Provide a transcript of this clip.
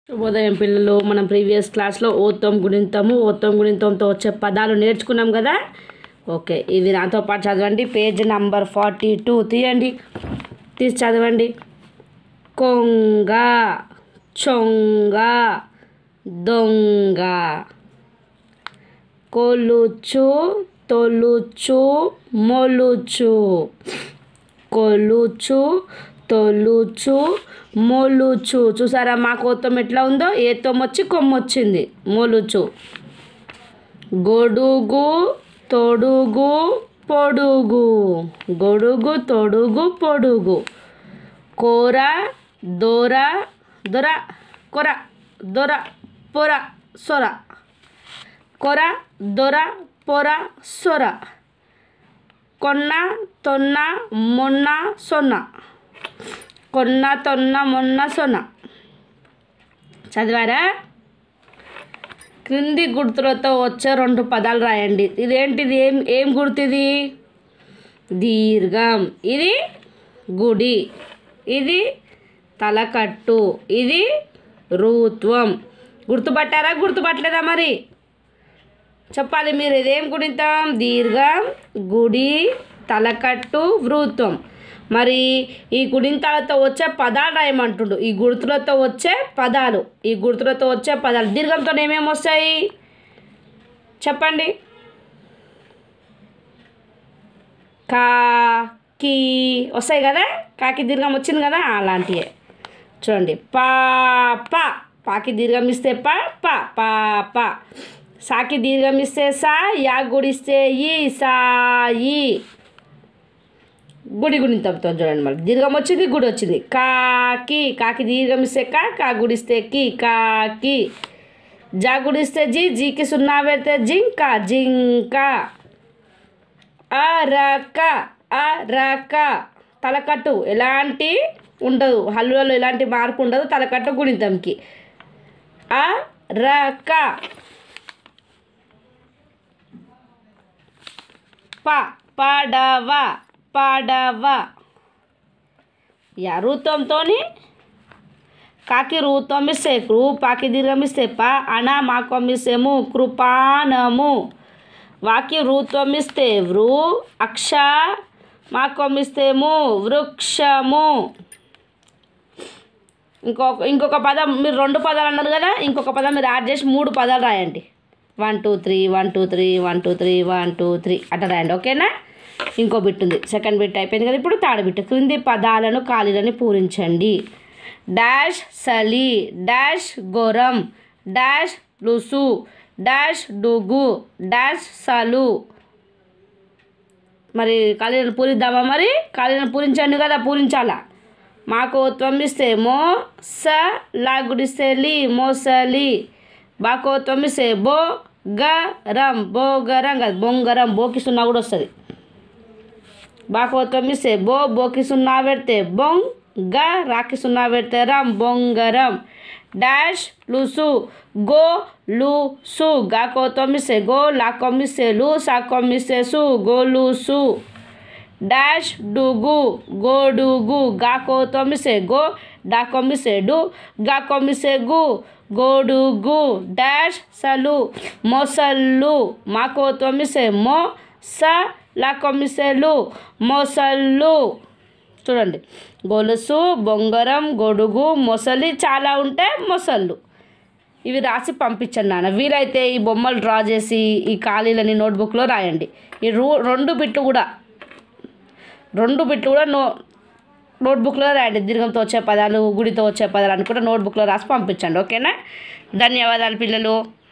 శుభోదయం పిల్లలు మనం ప్రీవియస్ క్లాస్లో ఓత్తం గుణింతము ఓత్తం గుణింతంతో వచ్చే పదాలు నేర్చుకున్నాం కదా ఓకే ఇది నాతో పాటు చదవండి పేజ్ నంబర్ ఫార్టీ టూ తీయండి తీసి చదవండి కొంగ చొంగ దొంగ కొలుచు తొలుచు మొలుచు కొలుచు తొలుచు మొలుచు చూసారా మా కోతం ఎట్లా ఉందో ఏతం వచ్చి కొమ్మొచ్చింది మొలుచు గొడుగు తొడుగు పొడుగు గొడుగు తొడుగు పొడుగు కూర దొర దొర కొర దొర పొర సొర కొర దొర పొర సొర కొన్న తొన్న మొన్న సొన్న కొన్న తొన్న మొన్న సొన్న చదివారా క్రింది గుర్తులతో వచ్చే రెండు పదాలు రాయండి ఇదేంటిది ఏం ఏం గుర్తు ఇది దీర్ఘం ఇది గుడి ఇది తలకట్టు ఇది రూత్వం గుర్తుపట్టారా గుర్తుపట్టలేదా మరి చెప్పాలి మీరు ఇదేం గుణితం దీర్ఘం గుడి తలకట్టు వృత్వం మరి ఈ గుణింతాలతో వచ్చే పదాలు రాయమంటుండు ఈ గుర్తులతో వచ్చే పదాలు ఈ గుర్తులతో వచ్చే పదాలు దీర్ఘంతో ఏమేమి వస్తాయి చెప్పండి కా కీ వస్తాయి కదా కాకి దీర్ఘం వచ్చింది కదా అలాంటివే చూడండి పా పా పాకి దీర్ఘం ఇస్తే పా పా పా పా సాకి దీర్ఘం ఇస్తే సా యా గుడిస్తే ఈ సా ఈ గుడి గుణితంతో చూడండి మళ్ళీ దీర్ఘం వచ్చింది గుడి వచ్చింది కాకి కాకి దీర్ఘం ఇస్తే కా కా గుడిస్తే కి కాకి జా గుడిస్తే జీ జీకి సున్నా పెడితే జింక జింక అరక అరక తలకట్టు ఎలాంటి ఉండదు హల్లులలో ఎలాంటి మార్పు ఉండదు తలకట్టు గుణితంకి అరక ప పడవ పడవ యా రూతంతో కాకి రూతం ఇస్తే క్రూ పాకి దీర్ఘం ఇస్తే ప అన మాకం ఇస్తే ము కృపానము వాకి రూత్వం ఇస్తే వృ అక్ష మాకం ఇస్తే ము వృక్షము ఇంకొక ఇంకొక పదం మీరు రెండు పదాలు అన్నారు కదా ఇంకొక పదం మీరు యాడ్ చేసి మూడు పదాలు రాయండి one two three one two three one two three one two three అట్లా రాయండి ఓకేనా ఇంకో బిట్ ఉంది సెకండ్ బిట్ అయిపోయింది కదా ఇప్పుడు థర్డ్ బిట్ క్రింది పదాలను ఖాళీలని పూరించండి డాష్ సలి డాష్ గొరం డాష్ లుసు డాష్ డుగు డాష్ సలు మరి ఖాళీలను పూరిద్దామా మరి ఖాళీలను పూరించండి కదా పూరించాలా మాకు తొమ్మిస్తే మో స లాగుడిస్తే లి మోసలి బాకో తొమ్మిస్తే బో గరం బోగరం కాదు బొంగరం బోకి సున్నా కూడా వస్తుంది బాకో తొమ్మిస్తే బో బోకి సున్నా పెడితే బొంగ్ గ రాకి సున్నా పెడితే రం బొంగరం డాష్ లుసు గో లు సు గాకో తొమ్మిస్తే గో లాకొమ్మిస్తే లు సాకొమ్మిస్తే సు గోలుసు డాష్ డుగు గోడుగు గాకో తొమ్మిసే గో డాకొమ్మిసే డు గాకొమ్మిసే గు గోడుగు డాష్ సలు మొసళ్ళు మాకో తొమ్మిసే మో స లాకొమ్మిసెలు మొసళ్ళు చూడండి గొలుసు బొంగరం గొడుగు మొసలి చాలా ఉంటే మొసళ్ళు ఇవి రాసి పంపించండి నాన్న వీలైతే ఈ బొమ్మలు డ్రా చేసి ఈ ఖాళీలని నోట్బుక్లో రాయండి ఈ రూ రెండు బిట్లు కూడా రెండు బిట్లు కూడా నో నోట్బుక్లో రాయండి దీర్ఘంతో వచ్చే పదాలు గుడితో వచ్చే పదాలు అని కూడా నోట్బుక్లో రాసి పంపించండి ఓకేనా ధన్యవాదాలు పిల్లలు